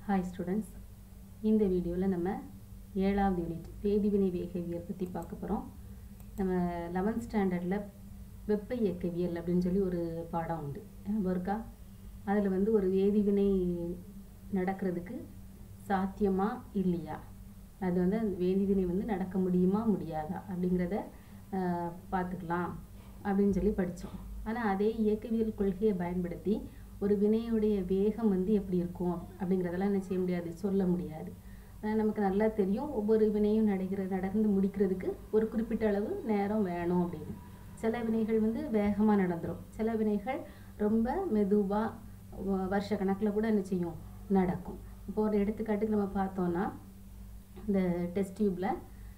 hi students இந்த வீடியோவில் நம்ம ஏழாவது யூனிட் வேதிவினை வேகவியல் பற்றி பார்க்க போகிறோம் நம்ம லெவன்த் ஸ்டாண்டர்டில் வெப்ப இயக்கவியல் அப்படின்னு சொல்லி ஒரு பாடம் உண்டு ஞாபகம் இருக்கா அதில் வந்து ஒரு வேதிவினை நடக்கிறதுக்கு சாத்தியமா இல்லையா அது வந்து அந்த வேதிவினை வந்து நடக்க முடியுமா முடியாதா அப்படிங்கிறத ஆஹ், பார்த்துக்கலாம் அப்படின்னு சொல்லி படித்தோம் ஆனால் அதே இயக்கவியல் கொள்கையை பயன்படுத்தி ஒரு வினையுடைய வேகம் வந்து எப்படி இருக்கும் அப்படிங்கிறதெல்லாம் என்ன செய்ய முடியாது சொல்ல முடியாது ஆஹ் நமக்கு நல்லா தெரியும் ஒவ்வொரு வினையும் நடக்கிற நடந்து முடிக்கிறதுக்கு ஒரு குறிப்பிட்ட அளவு நேரம் வேணும் அப்படின்னு சில வினைகள் வந்து வேகமாக நடந்துரும் சில வினைகள் ரொம்ப மெதுவாக வருஷ கணக்கில் கூட என்ன செய்யும் நடக்கும் இப்போ ஒரு எடுத்துக்காட்டுக்கு நம்ம பார்த்தோம்னா இந்த டெஸ்ட் டியூப்பில்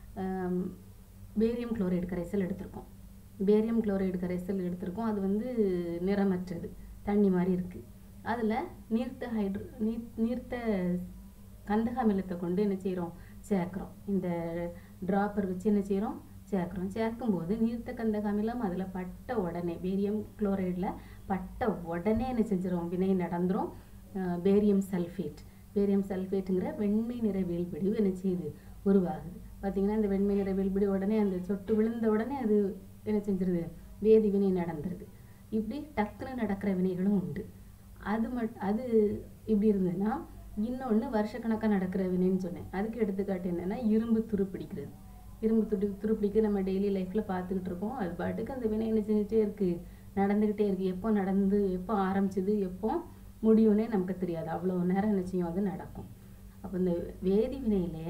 பேரியம் குளோரைடு கரைசல் எடுத்திருக்கோம் பேரியம் குளோரைடு கரைசல் எடுத்திருக்கோம் அது வந்து நிறமற்றது தண்ணி மாதிரி இருக்குது அதில் நீர்த்த ஹைட்ரோ நீர் நீர்த்த கந்தக அமிலத்தை கொண்டு என்ன செய்கிறோம் சேர்க்குறோம் இந்த ட்ராப்பர் வச்சு என்ன செய்கிறோம் சேர்க்குறோம் சேர்க்கும்போது நீர்த்த கந்தக அமிலம் அதில் பட்ட உடனே பேரியம் குளோரைடில் பட்ட உடனே என்ன செஞ்சிடும் வினை நடந்துரும் அஹ் பேரியம் சல்ஃபேட் பேரியம் சல்ஃபேட்டுங்கிற வெண்மை நிற வேல்பிடிவு என்ன செய்யுது உருவாகுது பார்த்தீங்கன்னா இந்த வெண்மை நிற வேல்பிடி உடனே அந்த சொட்டு விழுந்த உடனே அது என்ன செஞ்சிருது வேதி வினை நடந்துருது இப்படி டக்குன்னு நடக்கிற வினைகளும் உண்டு அது மட் அது இப்படி இருந்ததுன்னா இன்னொன்று வருஷக்கணக்காக நடக்கிற வினைன்னு சொன்னேன் அதுக்கு எடுத்துக்காட்டு என்னன்னா இரும்பு துரு பிடிக்கிறது இரும்பு துரு துரு பிடிக்க நம்ம டெய்லி லைஃப்பில் பார்த்துக்கிட்டு இருக்கோம் அது பாட்டுக்கு அந்த வினை என்ன செஞ்சுட்டே இருக்குது நடந்துக்கிட்டே இருக்குது எப்போ நடந்து எப்போ ஆரம்பிச்சது எப்போ முடியும்னே நமக்கு தெரியாது அவ்வளோ நேரம் என்ன செய்யும் அது நடக்கும் அப்போ இந்த வேதி வினையிலே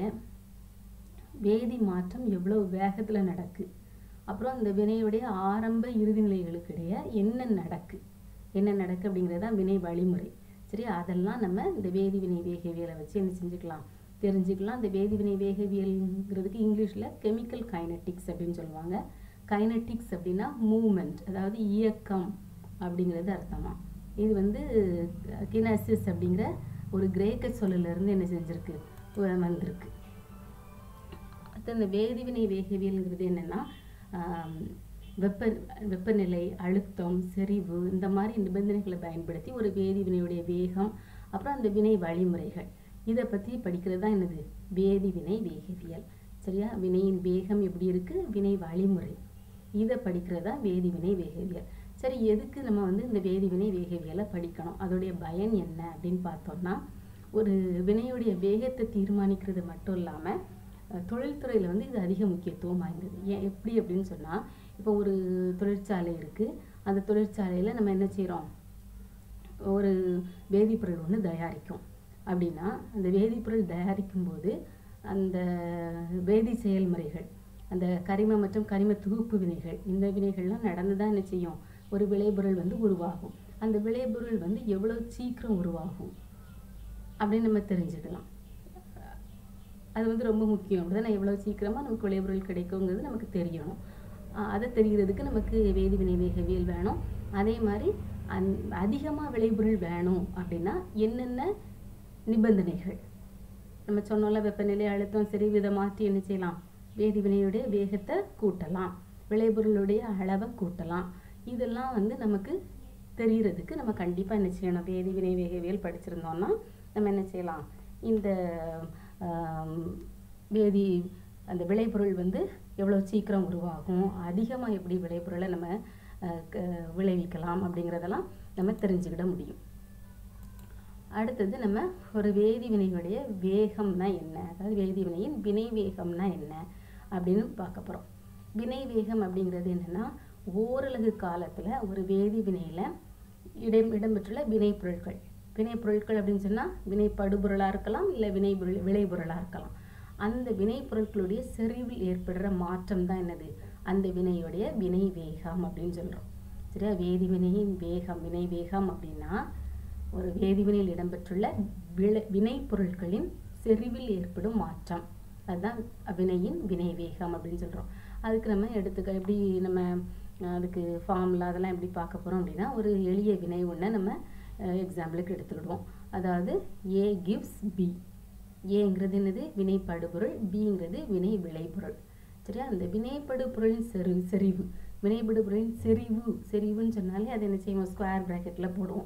வேதி மாற்றம் எவ்வளோ வேகத்தில் நடக்கு அப்புறம் இந்த வினையுடைய ஆரம்ப இறுதி நிலைகளுக்கு இடையே என்ன நடக்கு என்ன நடக்கு அப்படிங்கிறது தான் வினை வழிமுறை சரி அதெல்லாம் நம்ம இந்த வேதிவினை வேகவியலை வச்சு என்ன செஞ்சுக்கலாம் தெரிஞ்சுக்கலாம் இந்த வேதிவினை வேகவியல்ங்கிறதுக்கு இங்கிலீஷில் கெமிக்கல் கைனட்டிக்ஸ் அப்படின்னு சொல்லுவாங்க கைனட்டிக்ஸ் அப்படின்னா மூமெண்ட் அதாவது இயக்கம் அப்படிங்கிறது அர்த்தமா இது வந்து கினாசிஸ் அப்படிங்கிற ஒரு கிரேக்க சொல்லுல இருந்து என்ன செஞ்சிருக்கு வ- வந்திருக்கு அடுத்து இந்த வேதிவினை வேகவியல்ங்கிறது என்னன்னா ஆம், வெப்ப வெப்பநிலை அழுத்தம் செறிவு இந்த மாதிரி நிபந்தனைகளை பயன்படுத்தி ஒரு வேதிவினையுடைய வேகம் அப்புறம் அந்த வினை வழிமுறைகள் இதை பற்றி படிக்கிறது தான் என்னது வேதிவினை வேகவியல் சரியா வினையின் வேகம் எப்படி இருக்கு வினை வழிமுறை இதை படிக்கிறதா வேதிவினை வேகவியல் சரி எதுக்கு நம்ம வந்து இந்த வேதிவினை வேகவியலை படிக்கணும் அதோடைய பயன் என்ன அப்படின்னு பார்த்தோம்னா ஒரு வினையுடைய வேகத்தை தீர்மானிக்கிறது மட்டும் இல்லாமல் தொழில்துறையில் வந்து இது அதிக முக்கியத்துவம் வாய்ந்தது ஏன் எப்படி அப்படின்னு சொன்னால் இப்போ ஒரு தொழிற்சாலை இருக்குது அந்த தொழிற்சாலையில் நம்ம என்ன செய்கிறோம் ஒரு வேதிப்பொருள் ஒன்று தயாரிக்கும் அப்படின்னா அந்த வேதிப்பொருள் தயாரிக்கும் போது அந்த வேதி செயல்முறைகள் அந்த கரிம மற்றும் கரிம தொகுப்பு வினைகள் இந்த வினைகள்லாம் நடந்து தான் என்ன செய்யும் ஒரு விளைபொருள் வந்து உருவாகும் அந்த விளைபொருள் வந்து எவ்வளோ சீக்கிரம் உருவாகும் அப்படின்னு நம்ம தெரிஞ்சுக்கலாம் அது வந்து ரொம்ப முக்கியம் அப்படிதான் எவ்வளோ சீக்கிரமாக நமக்கு விளைபொருள் கிடைக்குங்கிறது நமக்கு தெரியணும் ஆஹ் அதை தெரிகிறதுக்கு நமக்கு வேதிவினை வேகவியல் வேணும் அதே மாதிரி அந் அதிகமாக விளைபொருள் வேணும் அப்படின்னா என்னென்ன நிபந்தனைகள் நம்ம சொன்னோம்ல வெப்பநிலை அழுத்தம் சரி இதை மாற்றி என்ன செய்யலாம் வேதிவினையுடைய வேகத்தை கூட்டலாம் விளைபொருளுடைய அளவை கூட்டலாம் இதெல்லாம் வந்து நமக்கு தெரியறதுக்கு நம்ம கண்டிப்பாக என்ன செய்யணும் வேதிவினை வேகவியல் படிச்சிருந்தோம்னா நம்ம என்ன செய்யலாம் இந்த ஆம், வேதி அந்த விளைபொருள் வந்து எவ்வளோ சீக்கிரம் உருவாகும் அதிகமாக எப்படி விளைபொருளை நம்ம அஹ், க- விளைவிக்கலாம் அப்படிங்கிறதெல்லாம் நம்ம தெரிஞ்சுக்கிட முடியும் அடுத்தது நம்ம ஒரு வேதிவினையுடைய வேகம்னா என்ன அதாவது வேதிவினையின் வினை வேகம்னா என்ன அப்படின்னு பார்க்க போகிறோம் வினை வேகம் அப்படிங்கிறது என்னன்னா ஓரலகு காலத்தில் ஒரு வேதிவினையில் இடம் இடம்பெற்றுள்ள வினைப்பொருட்கள் வினைப்பொருட்கள் அப்படின்னு சொன்னால் வினைப்படுபொருளாக இருக்கலாம் இல்லை வினை விளைபொருளாக இருக்கலாம் அந்த வினைப்பொருட்களுடைய செறிவில் ஏற்படுற மாற்றம் தான் என்னது அந்த வினையுடைய வினை வேகம் அப்படின்னு சொல்கிறோம் சரியா வேதிவினையின் வேகம் வினை வேகம் அப்படின்னா ஒரு வேதிவினையில் இடம்பெற்றுள்ள விளை வினைப்பொருட்களின் செறிவில் ஏற்படும் மாற்றம் அதுதான் வினையின் வினை வேகம் அப்படின்னு சொல்கிறோம் அதுக்கு நம்ம எடுத்துக்க எப்படி நம்ம அஹ், அதுக்கு ஃபார்முலா அதெல்லாம் எப்படி பார்க்க போகிறோம் அப்படின்னா ஒரு எளிய வினை ஒன்றை நம்ம எக்ஸாம்பிளுக்கு எடுத்துக்கிடுவோம் அதாவது ஏ கிவ்ஸ் பி ஏங்கிறது என்னது வினைப்படுபொருள் பிங்கிறது வினை விளைபொருள் சரியா அந்த வினைப்படு பொருளின் செறி செறிவு வினைப்படு பொருளின் செறிவு செறிவுன்னு சொன்னாலே அது என்ன செய்வோம் ஸ்கொயர் ப்ராக்கெட்டில் போடுவோம்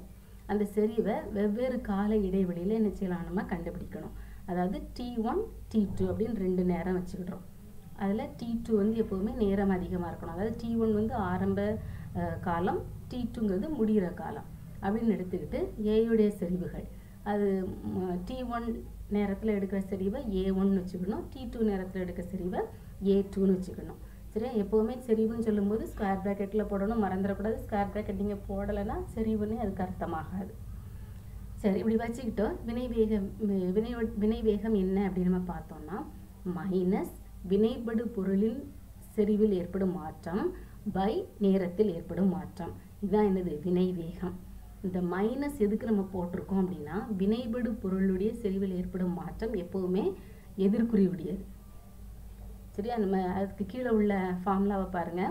அந்த செறிவை வெவ்வேறு கால இடைவெளியில் என்ன செய்யலாம் நம்ம கண்டுபிடிக்கணும் அதாவது டி ஒன் டி டூ அப்படின்னு ரெண்டு நேரம் வச்சுக்கிடுறோம் அதில் டி டூ வந்து எப்போவுமே நேரம் அதிகமாக இருக்கணும் அதாவது டி ஒன் வந்து ஆரம்ப அஹ், காலம் டி டூங்கிறது முடிகிற காலம் அப்படின்னு எடுத்துக்கிட்டு ஏயுடைய செறிவுகள் அது டி ஒன் நேரத்தில் எடுக்கிற செறிவை ஏ ஒன்னு வச்சுக்கணும் டி டூ நேரத்தில் எடுக்கிற செறிவை ஏ டூன்னு வச்சுக்கணும் சரியா எப்போவுமே செறிவுன்னு சொல்லும்போது ஸ்கொயர் ப்ராக்கெட்டில் போடணும் மறந்துடக்கூடாது ஸ்கொயர் ப்ராக்கெட் நீங்கள் போடலைன்னா செறிவுன்னு அதுக்கு அர்த்தமாகாது சரி இப்படி வச்சுக்கிட்டோம் வினை வேகம் வி- வினை வினை வேகம் என்ன அப்படின்னு நம்ம பார்த்தோம்னா மைனஸ் வினைபடு பொருளின் செறிவில் ஏற்படும் மாற்றம் பை நேரத்தில் ஏற்படும் மாற்றம் இதுதான் என்னது வினை வேகம் இந்த மைனஸ் எதுக்கு நம்ம போட்டிருக்கோம் அப்படின்னா வினைபடு பொருளுடைய செறிவில் ஏற்படும் மாற்றம் எப்பவுமே எதிர்குறி உடையது சரியா நம்ம அதுக்கு கீழே உள்ள ஃபார்முலாவை பாருங்க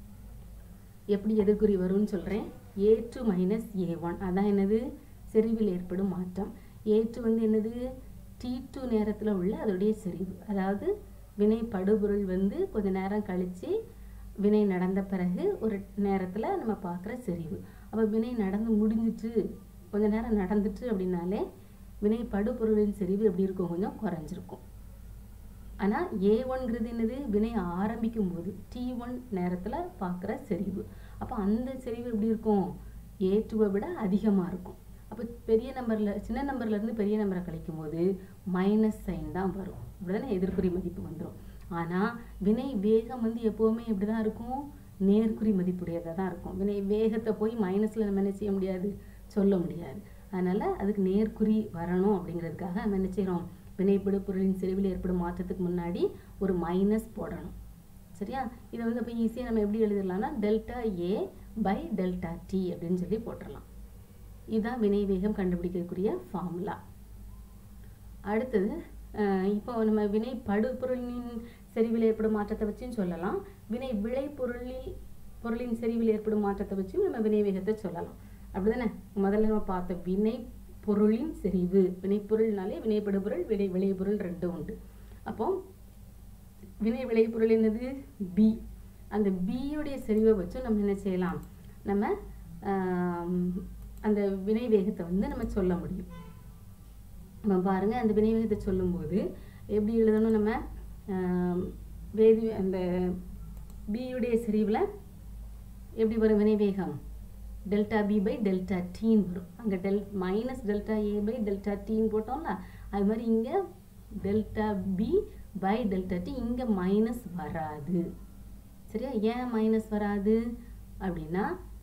எப்படி எதிர்குறி வரும்னு சொல்கிறேன் A two minus A one அதான் என்னது செறிவில் ஏற்படும் மாற்றம் ஏ டூ வந்து என்னது டி டூ நேரத்தில் உள்ள அதோடைய செறிவு அதாவது வினை படுபொருள் வந்து கொஞ்ச நேரம் கழித்து வினை நடந்த பிறகு ஒரு நேரத்தில் நம்ம பார்க்குற செறிவு அப்போ வினை நடந்து முடிஞ்சிட்டு கொஞ்ச நேரம் நடந்துட்டு அப்படின்னாலே வினை படுபொருளின் செறிவு எப்படி இருக்கும் கொஞ்சம் குறைஞ்சிருக்கும் ஆனால் ஏ ஒன்ங்கிறது என்னது வினை ஆரம்பிக்கும் போது டி ஒன் நேரத்தில் பார்க்குற செறிவு அப்போ அந்த செறிவு எப்படி இருக்கும் ஏ டூவை விட அதிகமாக இருக்கும் அப்போ பெரிய நம்பரில் சின்ன நம்பர்லேருந்து பெரிய நம்பரை கழிக்கும் போது மைனஸ் சைன் தான் வரும் இப்படிதானே எதிர்குறி மதிப்பு வந்துடும் ஆனால் வினை வேகம் வந்து எப்போவுமே இப்படி தான் இருக்கும் நேர்குறி மதிப்புடையதாக தான் இருக்கும் வினை வேகத்தை போய் மைனஸில் நம்ம என்ன செய்ய முடியாது சொல்ல முடியாது அதனால் அதுக்கு நேர்குறி வரணும் அப்படிங்கிறதுக்காக நம்ம என்ன செய்கிறோம் வினைப்படு பொருளின் செறிவில் ஏற்படும் மாற்றத்துக்கு முன்னாடி ஒரு மைனஸ் போடணும் சரியா இதை வந்து அப்போ ஈஸியாக நம்ம எப்படி எழுதிடலாம்னா delta A by delta T அப்படின்னு சொல்லி போட்டுடலாம் இதுதான் வினை வேகம் கண்டுபிடிக்கக்கூடிய ஃபார்முலா அடுத்தது அஹ், இப்போ நம்ம வினை படுபொருளின் செறிவில் ஏற்படும் மாற்றத்தை வச்சும் சொல்லலாம் வினை விளை பொருளில் பொருளின் செறிவில் ஏற்படும் மாற்றத்தை வச்சும் நம்ம வினை வேகத்தை சொல்லலாம் அப்படிதானே முதல்ல நம்ம பார்த்த வினை பொருளின் செறிவு வினைப்பொருள்னாலே வினைப்படுபொருள் வினை விளைபொருள் ரெண்டும் உண்டு அப்போ வினை விளைபொருள் என்னது பி அந்த பியுடைய செறிவை வச்சும் நம்ம என்ன செய்யலாம் நம்ம ஆம், அந்த வினை வேகத்தை வந்து நம்ம சொல்ல முடியும் நம்ம பாருங்க அந்த வினை வேகத்தை சொல்லும்போது எப்படி எழுதணும் நம்ம ஆம், வேதி அந்த பியுடைய செறிவில் எப்படி வரும் வினை வேகம் delta B by delta T வரும் அங்கே del minus delta A by delta T போட்டோம்ல அது மாதிரி இங்கே delta B by delta T இங்கே மைனஸ் வராது சரியா ஏன் மைனஸ் வராது அப்படின்னா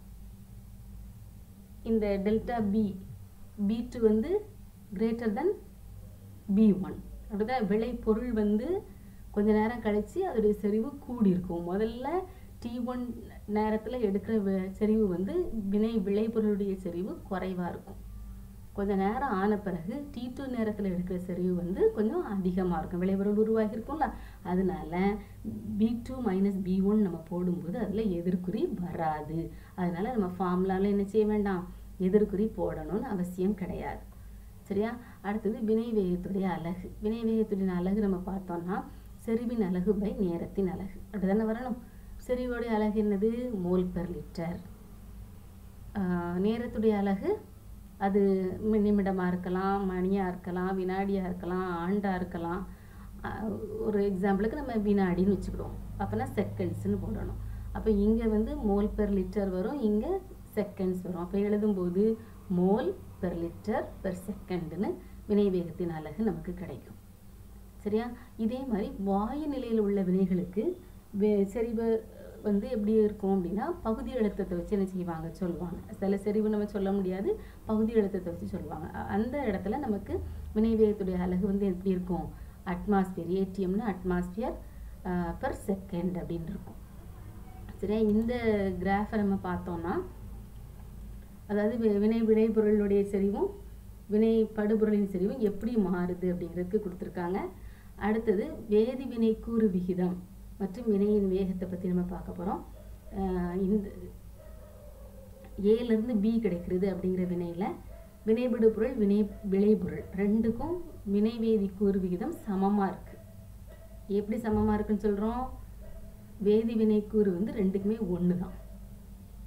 இந்த டெல்டா பி பி டூ வந்து கிரேட்டர் தென் பி ஒன் அப்படிதான் விளை பொருள் வந்து கொஞ்ச நேரம் கழிச்சு அதோடைய செறிவு கூடி இருக்கும் முதல்ல டி ஒன் நேரத்தில் எடுக்கிற வி- செறிவு வந்து வினை விளைபொருளுடைய செறிவு குறைவாக இருக்கும் கொஞ்ச நேரம் ஆன பிறகு டி டூ நேரத்தில் எடுக்கிற செறிவு வந்து கொஞ்சம் அதிகமாக இருக்கும் விளைபொருள் உருவாகி இருக்கும்ல அதனால B two minus B one நம்ம போடும்போது அதில் எதிர்குறி வராது அதனால நம்ம ஃபார்முலாவில் என்ன செய்ய வேண்டாம் எதிர்குறி போடணும்னு அவசியம் கிடையாது சரியா அடுத்தது வினை வேகத்துடைய அலகு வினை வேகத்துடைய அலகு நம்ம பார்த்தோம்னா செறிவின் அலகு பை நேரத்தின் அலகு அப்படிதானே வரணும் செறிவோடைய அலகு என்னது மோல் பெர் லிட்டர் நேரத்துடைய அலகு அது மி- நிமிடமா இருக்கலாம் மணியா இருக்கலாம் வினாடியா இருக்கலாம் ஆண்டா இருக்கலாம் ஆஹ் ஒரு எக்ஸாம்பிளுக்கு நம்ம வினாடின்னு வச்சுக்கிடுவோம் அப்போனா செகண்ட்ஸ்னு போடணும் அப்போ இங்கே வந்து மோல் பெர் லிட்டர் வரும் இங்கே செகண்ட்ஸ் வரும் அப்போ எழுதும்போது மோல் பெர் லிட்டர் பெர் செகண்ட்னு வினை வேகத்தின் அலகு நமக்கு கிடைக்கும் சரியா இதே மாதிரி வாயு நிலையில் உள்ள வினைகளுக்கு வே- செறிவு வந்து எப்படி இருக்கும் அப்படின்னா பகுதி அழுத்தத்தை வச்சு என்ன செய்வாங்க சொல்லுவாங்க சில செறிவு நம்ம சொல்ல முடியாது பகுதி அழுத்தத்தை வச்சு சொல்லுவாங்க அ- அந்த இடத்துல நமக்கு வினைவேகத்துடைய அலகு வந்து எப்படி இருக்கும் அட்மாஸ்பியர் ஏடிஎம்னு அட்மாஸ்பியர் பர் செகண்ட் அப்படின்னு இருக்கும் சரியா இந்த கிராஃபை நம்ம பார்த்தோம்னா அதாவது வி- வினை விளைபொருளுடைய செறிவும் வினை படுபொருளின் செறிவும் எப்படி மாறுது அப்படிங்கிறதுக்கு கொடுத்துருக்காங்க அடுத்தது வேதி வினை கூறு விகிதம் மற்றும் வினையின் வேகத்தை பற்றி நம்ம பார்க்க போகிறோம் இந்த ஏலேருந்து பி கிடைக்கிறது அப்படிங்கிற வினையில் வினைபடு பொருள் வினை விளைபொருள் ரெண்டுக்கும் வினை வேதி கூறு விகிதம் சமமாக இருக்குது எப்படி சமமாக இருக்குன்னு சொல்கிறோம் வேதி வினை கூறு வந்து ரெண்டுக்குமே ஒன்று தான்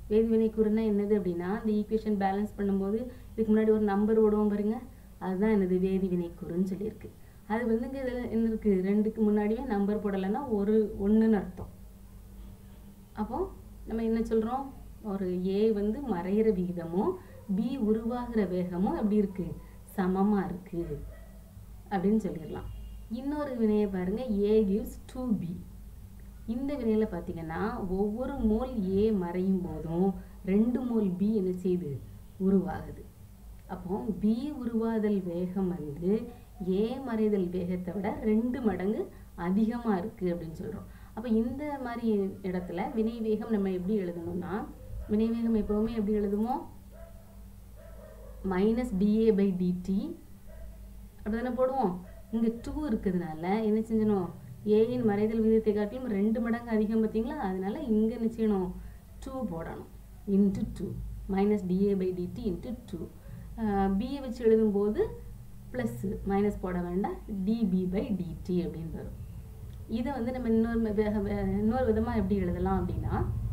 வேதிவினை கூறுனா என்னது அப்படின்னா இந்த ஈக்குவேஷன் பேலன்ஸ் பண்ணும்போது இதுக்கு முன்னாடி ஒரு நம்பர் ஓடுவோம் பாருங்க அதுதான் என்னது வேதிவினை கூறுன்னு சொல்லியிருக்கு அது வந்து இங்கே இதில் என்ன இருக்குது ரெண்டுக்கு முன்னாடியே நம்பர் போடலைன்னா ஒரு ஒன்றுன்னு அர்த்தம் அப்போ நம்ம என்ன சொல்கிறோம் ஒரு ஏ வந்து மறையிற விகிதமும் பி உருவாகிற வேகமும் எப்படி இருக்குது சமமாக இருக்குது அப்படின்னு சொல்லிடலாம் இன்னொரு வினையை பாருங்க ஏ gives டூ பி இந்த வினையில் பார்த்தீங்கன்னா ஒவ்வொரு மோல் ஏ மறையும் போதும் ரெண்டு மோல் பி என்ன செய்யுது உருவாகுது அப்போ பி உருவாதல் வேகம் வந்து ஏ மறைதல் வேகத்தை விட ரெண்டு மடங்கு அதிகமாக இருக்குது அப்படின்னு சொல்கிறோம் அப்போ இந்த மாதிரி இடத்துல வினை வேகம் நம்ம எப்படி எழுதணும்னா வினை வேகம் எப்போவுமே எப்படி எழுதுவோம் மைனஸ் டிஏ பை டிடி அப்படிதானே போடுவோம் இங்கே டூ இருக்கிறதுனால என்ன செஞ்சணும் ஏயின் மறைதல் விகிதத்தை காட்டிலும் ரெண்டு மடங்கு அதிகம் பார்த்தீங்களா அதனால இங்கே என்ன செய்யணும் டூ போடணும் into two minus dA by dt into two PA வச்சு எழுதும்போது ப்ளஸ்ஸு மைனஸ் போட வேண்டாம் டிபி பை டிடி அப்படின்னு வரும் இதை வந்து நம்ம இன்னொரு ம- வே- வே- இன்னொரு விதமாக எப்படி எழுதலாம் அப்படின்னா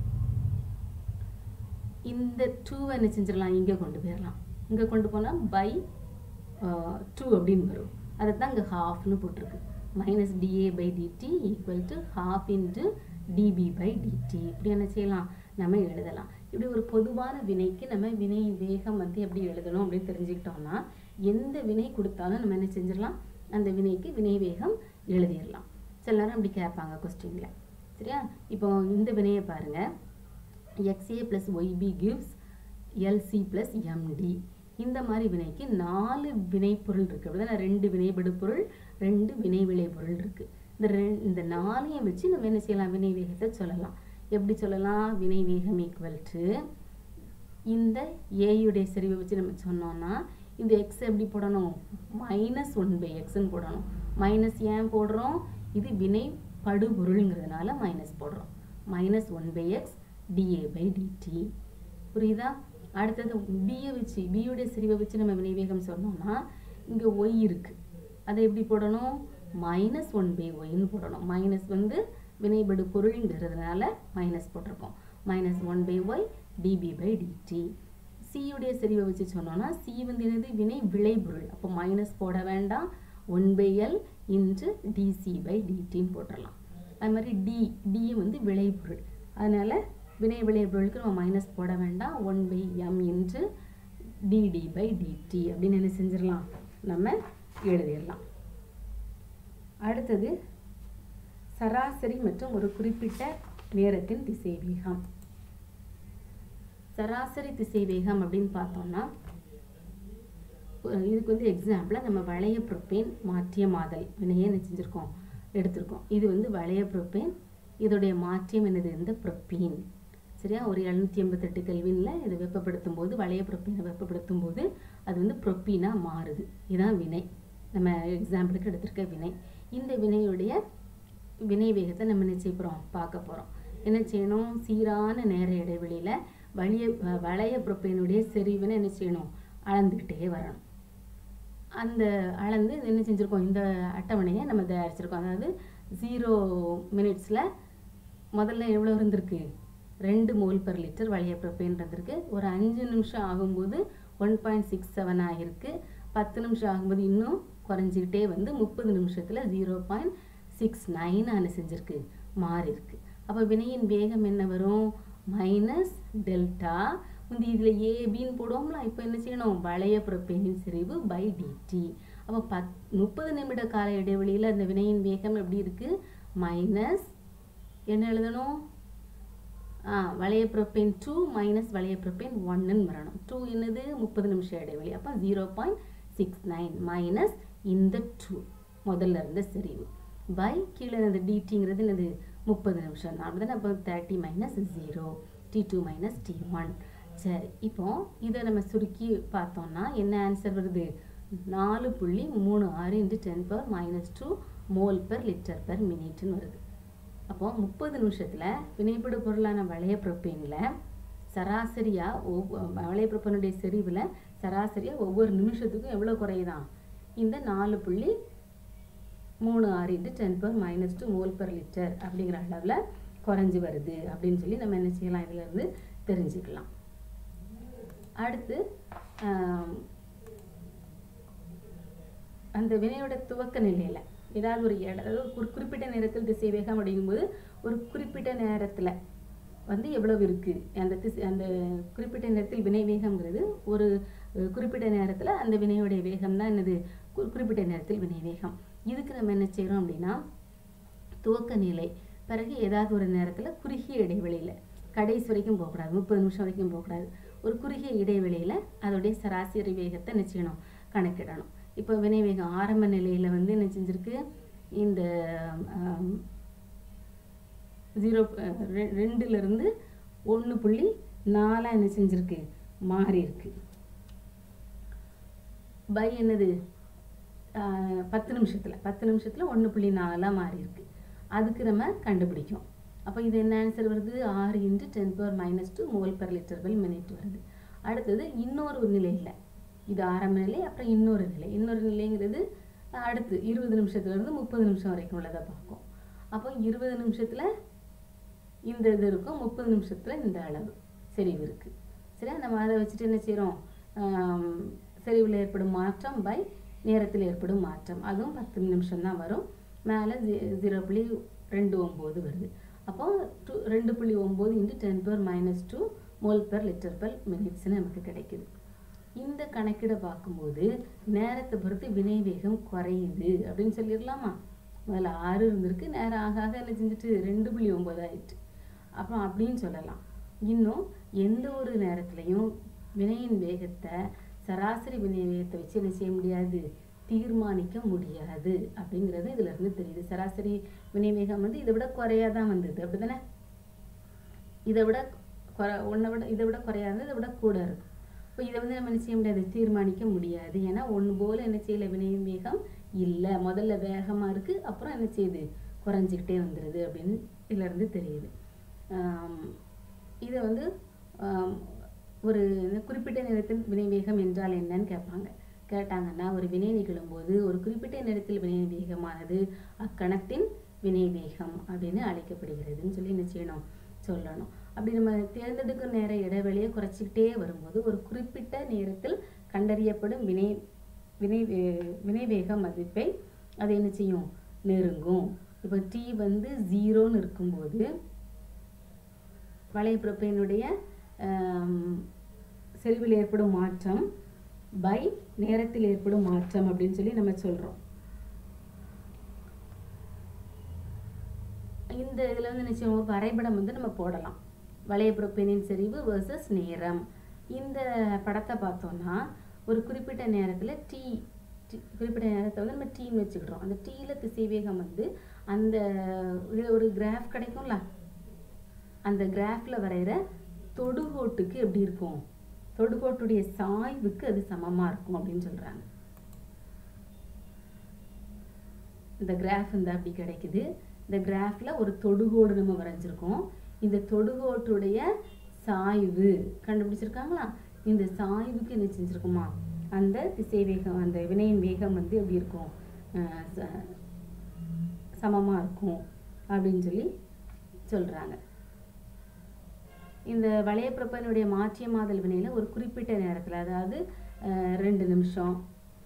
இந்த டூவை என்ன செஞ்சிடலாம் இங்கே கொண்டு போயிடலாம் இங்கே கொண்டு போனால் பை டூ அப்படின்னு வரும் அதை தான் இங்கே ஹாஃப்னு போட்டிருக்கு minus dA by dt equal to half into dB by dt இப்படி என்ன செய்யலாம் நம்ம எழுதலாம் இப்படி ஒரு பொதுவான வினைக்கு நம்ம வினை வேகம் வந்து எப்படி எழுதணும் அப்படின்னு தெரிஞ்சுக்கிட்டோம்னா எந்த வினை கொடுத்தாலும் நம்ம என்ன செஞ்சிடலாம் அந்த வினைக்கு வினை வேகம் எழுதிடலாம் சில நேரம் அப்படி கேட்பாங்க கொஸ்டினில் சரியா இப்போ இந்த வினையை பாருங்கள் XA plus YB gives LC plus MD இந்த மாதிரி வினைக்கு நாலு வினைப்பொருள் இருக்குது அப்படிதானே ரெண்டு வினைபடுபொருள் ரெண்டு வினை விளைபொருள் இருக்குது இந்த ரெ இந்த நாலையும் வச்சு நம்ம என்ன செய்யலாம் வினை வேகத்தை சொல்லலாம் எப்படி சொல்லலாம் வினை வேகம் ஈக்குவல் டு இந்த ஏயுடைய செறிவை வச்சு நம்ம சொன்னோம்னா இந்த எக்ஸ் எப்படி போடணும் மைனஸ் ஒன் பை எக்ஸ்ன்னு போடணும் மைனஸ் ஏன் போடுறோம் இது வினை படுபொருளுங்கிறதுனால மைனஸ் போடுறோம் minus one by X dA by dt புரியுதா அடுத்தது பியை வச்சு பியுடைய செறிவை வச்சு நம்ம வினைவேகம் சொன்னோம்னா இங்கே ஒய் இருக்குது அதை எப்படி போடணும் மைனஸ் ஒன் பை ஒய்ன்னு போடணும் மைனஸ் வந்து வினைபடு பொருளுங்கிறதுனால மைனஸ் போட்டிருக்கோம் minus one by Y dB by dt சியுடைய செறிவை வச்சு சொன்னோம்னா சி வந்து என்னது வினை விளைபொருள் அப்போ மைனஸ் போட வேண்டாம் one by L into dC by டிடின்னு போட்டுடலாம் அது மாதிரி டி டி வந்து விளைபொருள் அதனால வினை விளைபொருளுக்கு நம்ம மைனஸ் போட வேண்டாம் one by M into dD by dt அப்படின்னு என்ன செஞ்சிடலாம் நம்ம எழுதிடலாம் அடுத்தது சராசரி மற்றும் ஒரு குறிப்பிட்ட நேரத்தின் திசைவேகம் சராசரி திசைவேகம் அப்படின்னு பார்த்தோம்னா ஒரு- இதுக்கு வந்து எக்ஸாம்பிளாக நம்ம வளைய புரோப்பேன் மாற்றிய மாதல் வினையை என்ன செஞ்சுருக்கோம் எடுத்திருக்கோம் இது வந்து வளைய புரோப்பேன் இதோடைய மாற்றியம் என்னது இந்த புரோப்பீன் சரியா ஒரு எழுநூற்றி எண்பத்தெட்டு கெல்வினில் இது வெப்பப்படுத்தும் போது வளைய புரோப்பீனை வெப்பப்படுத்தும் போது அது வந்து புரோப்பீனாக மாறுது இதுதான் வினை நம்ம எக்ஸாம்பிளுக்கு எடுத்திருக்க வினை இந்த வினையுடைய வினை வேகத்தை நம்ம என்ன செய்ய போகிறோம் பார்க்க போகிறோம் என்ன செய்யணும் சீரான நேர இடைவெளியில் வலிய வ- வளைய புரோப்பேனுடைய செறிவினை என்ன செய்யணும் அளந்துக்கிட்டே வரணும் அந்த அளந்து என்ன செஞ்சுருக்கோம் இந்த அட்டவணையை நம்ம தயாரிச்சிருக்கோம் அதாவது ஜீரோ மினிட்ஸில் முதல்ல எவ்வளோ இருந்திருக்கு ரெண்டு மோல் per லிட்டர் வளைய ப்ரொப்பேன் இருந்திருக்கு ஒரு அஞ்சு நிமிஷம் ஆகும்போது ஒன் பாயிண்ட் சிக்ஸ் செவன் ஆகிருக்கு பத்து நிமிஷம் ஆகும்போது இன்னும் குறைஞ்சிக்கிட்டே வந்து முப்பது நிமிஷத்தில் ஜீரோ பாயிண்ட் சிக்ஸ் நைன் என்ன செஞ்சிருக்கு மாறி இருக்கு அப்போ வினையின் வேகம் என்ன வரும் மைனஸ் டெல்டா முந்தி இதில் ஏபின்னு போடுவோம்ல இப்போ என்ன செய்யணும் வளைய புறப்பேனின் செறிவு பை டிடி அப்போ பத் முப்பது நிமிட கால இடைவெளியில் அந்த வினையின் வேகம் எப்படி இருக்கு மைனஸ் என்ன எழுதணும் ஆ வளைய புறப்பேன் டூ மைனஸ் வளைய புறப்பேன் ஒன்னுன்னு வரணும் டூ என்னது முப்பது நிமிஷம் இடைவெளி அப்போ zero point six nine minus இந்த டூ முதல்ல இருந்த செறிவு பை கீழே இருந்த டிடிங்கிறது என்னது முப்பது நிமிஷம் தான் அப்படிதானே அப்போ thirty minus zero T two minus T one சரி இப்போ இதை நம்ம சுருக்கி பார்த்தோம்னா என்ன ஆன்சர் வருது நாலு புள்ளி மூணு ஆறு into ten power minus two mole per litre per மினிட்னு வருது அப்போ முப்பது நிமிஷத்தில் வினைப்படு பொருளான வளைய புரோப்பேனில் சராசரியாக ஒவ்வொரு வளைய புரோப்பனுடைய செறிவில் சராசரியாக ஒவ்வொரு நிமிஷத்துக்கும் எவ்வளோ குறையுதான் இந்த நாலு புள்ளி மூணு ஆறு into ten power minus two mole per litre அப்படிங்கிற அளவில் குறைஞ்சி வருது அப்படின்னு சொல்லி நம்ம என்ன செய்யலாம் இதுல இருந்து தெரிஞ்சுக்கலாம் அடுத்து ஆம், அந்த வினையோட துவக்க நிலையில ஏதாவது ஒரு இட அதாவது ஒரு குறி- குறிப்பிட்ட நேரத்தில் திசை வேகம் அப்படிங்கும்போது ஒரு குறிப்பிட்ட நேரத்துல வந்து எவ்வளவு இருக்கு அந்த திசை அந்த குறிப்பிட்ட நேரத்தில் வினை வேகம்ங்கிறது ஒரு அஹ், குறிப்பிட்ட நேரத்துல அந்த வினையோடைய வேகம் தான் என்னது குறி- குறிப்பிட்ட நேரத்தில் வினை வேகம் இதுக்கு நம்ம என்ன செய்றோம் அப்படின்னா துவக்க நிலை பிறகு ஏதாவது ஒரு நேரத்துல குறுகிய இடைவெளியில கடைசி வரைக்கும் போகக்கூடாது முப்பது நிமிஷம் வரைக்கும் போகக்கூடாது ஒரு குறுகிய இடைவெளியில அதோடைய சராசரி வேகத்தை என்ன செய்யணும் கணக்கிடணும் இப்போ வினை வேகம் ஆரம்ப நிலையில வந்து என்ன செஞ்சிருக்கு இந்த ஜீரோ ரெண்டுல இருந்து ஒன்று புள்ளி நாலா என்ன செஞ்சிருக்கு மாறி இருக்கு பை என்னது ஆஹ் பத்து நிமிஷத்துல பத்து நிமிஷத்துல ஒன்று புள்ளி நாலா மாறி இருக்கு அதுக்கு நம்ம கண்டுபிடிக்கும் அப்போ இது என்ன ஆன்சர் வருது ஆறு into ten power minus two mole per litre per minute வருது அடுத்தது இன்னொரு ஒரு நிலையில் இது ஆரம்ப நிலை அப்புறம் இன்னொரு நிலை இன்னொரு நிலைங்கிறது அடுத்து இருபது நிமிஷத்துல இருந்து முப்பது நிமிஷம் வரைக்கும் உள்ளதை பார்க்கும் அப்போ இருபது நிமிஷத்துல இந்த இது இருக்கும் முப்பது நிமிஷத்துல இந்த அளவு செறிவு இருக்கு சரியா நம்ம அதை வச்சுட்டு என்ன செய்றோம் ஆம், செறிவில் ஏற்படும் மாற்றம் பை நேரத்தில் ஏற்படும் மாற்றம் அதுவும் பத்து நிமிஷம் தான் வரும் மேலே ஜீரோ புள்ளி ரெண்டு ஒம்பது வருது அப்போ டூ ரெண்டு புள்ளி ஒம்பது into ten power minus two mole per litre per மினிட்ஸ்னு நமக்கு கிடைக்குது இந்த கணக்கிட பார்க்கும்போது நேரத்தை பொறுத்து வினை வேகம் குறையுது அப்படின்னு சொல்லிடலாமா முதல்ல ஆறு இருந்திருக்கு நேரம் ஆக ஆக என்ன செஞ்சுட்டு ரெண்டு புள்ளி ஒம்பது ஆயிட்டு அப்புறம் அப்படின்னு சொல்லலாம் இன்னும் எந்த ஒரு நேரத்துலையும் வினையின் வேகத்தை சராசரி வினை வேகத்தை வச்சு என்ன செய்ய முடியாது தீர்மானிக்க முடியாது அப்படிங்கிறது இதுல இருந்து தெரியுது சராசரி வினை வேகம் வந்து இதை விட குறையா தான் வந்தது அப்படிதானே இதை விட குறை ஒன்றை விட இதை விட குறையாது இதை விட கூட இருக்கும் இப்போ இதை வந்து நம்ம என்ன செய்ய முடியாது தீர்மானிக்க முடியாது ஏன்னா ஒன்று போல என்ன செய்யல வினையின் வேகம் இல்லை முதல்ல வேகமாக இருக்குது அப்புறம் என்ன செய்யுது குறைஞ்சிக்கிட்டே வந்துடுது அப்படின்னு இதுல இருந்து தெரியுது ஆம், இதை வந்து ஆம், ஒரு குறிப்பிட்ட நேரத்தில் வினை வேகம் என்றால் என்னன்னு கேட்பாங்க கேட்டாங்கன்னா ஒரு வினை நிகழும்போது ஒரு குறிப்பிட்ட நேரத்தில் வினை வேகமானது அக்கணத்தின் வினை வேகம் அப்படின்னு அழைக்கப்படுகிறதுன்னு சொல்லி என்ன செய்யணும் சொல்லணும் அப்படி நம்ம தேர்ந்தெடுக்கும் நேர இடைவெளியை குறைச்சிக்கிட்டே வரும்போது ஒரு குறிப்பிட்ட நேரத்தில் கண்டறியப்படும் வினை வினை வே- வினை வேக மதிப்பை அது என்ன செய்யும் நெருங்கும் இப்போ டி வந்து ஜீரோன்னு இருக்கும்போது வளையப்பிறப்பினுடைய செறிவில் ஏற்படும் மாற்றம் பை நேரத்தில் ஏற்படும் மாற்றம் அப்படின்னு சொல்லி நம்ம சொல்றோம் இந்த இதுல வந்து நிச்சயம் ஒரு வரைபடம் வந்து நம்ம போடலாம் வளையப்பிறப்பினின் செறிவு வெர்சஸ் நேரம் இந்த படத்தை பார்த்தோம்னா ஒரு குறிப்பிட்ட நேரத்துல டி குறிப்பிட்ட நேரத்தை வந்து நம்ம டீன்னு வச்சுக்கிட்டோம் அந்த டீல திசைவேகம் வந்து அந்த இதுல ஒரு கிராஃப் கிடைக்கும்ல அந்த கிராஃப்ல வரைகிற தொடுகோட்டுக்கு எப்படி இருக்கும் தொடுகோட்டுடைய சாய்வுக்கு அது சமமா இருக்கும் அப்படின்னு சொல்றாங்க இந்த கிராஃப் இந்த அப்படி கிடைக்குது இந்த கிராஃப்ல ஒரு தொடுகோடு நம்ம வரைஞ்சிருக்கோம் இந்த தொடுகோட்டுடைய சாய்வு கண்டுபிடிச்சிருக்காங்களா இந்த சாய்வுக்கு என்ன செஞ்சிருக்குமா அந்த திசை வேகம் அந்த வினையின் வேகம் வந்து எப்படி இருக்கும் அஹ் ச- சமமா இருக்கும் அப்படின்னு சொல்லி சொல்றாங்க இந்த வளையப்பிரப்பனுடைய மாற்றியமாதல் வினையில ஒரு குறிப்பிட்ட நேரத்துல அதாவது அஹ், ரெண்டு நிமிஷம்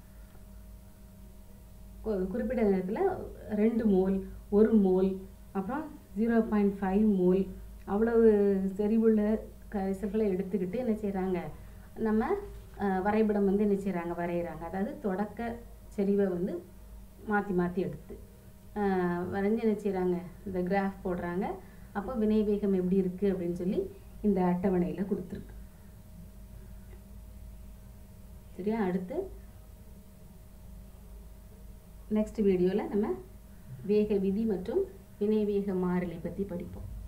ஒரு குறிப்பிட்ட நேரத்துல ரெண்டு மோல் ஒரு மோல் அப்புறம் ஜீரோ பாயிண்ட் ஃபைவ் மோல் அவ்வளவு செறிவுள்ள கரிசல்களை எடுத்துக்கிட்டு என்ன செய்றாங்க நம்ம அஹ், வரைபடம் வந்து என்ன செய்றாங்க வரைகிறாங்க அதாவது தொடக்க செறிவை வந்து மாற்றி மாற்றி எடுத்து அஹ், வரைஞ்சு என்ன செய்றாங்க இந்த கிராஃப் போடுறாங்க அப்போ வினை வேகம் எப்படி இருக்கு அப்படின்னு சொல்லி இந்த அட்டவணையில கொடுத்துருக்கு சரியா அடுத்து நெக்ஸ்ட் வீடியோவில் நம்ம வேக விதி மற்றும் வினை வேக மாறிலி பற்றி படிப்போம்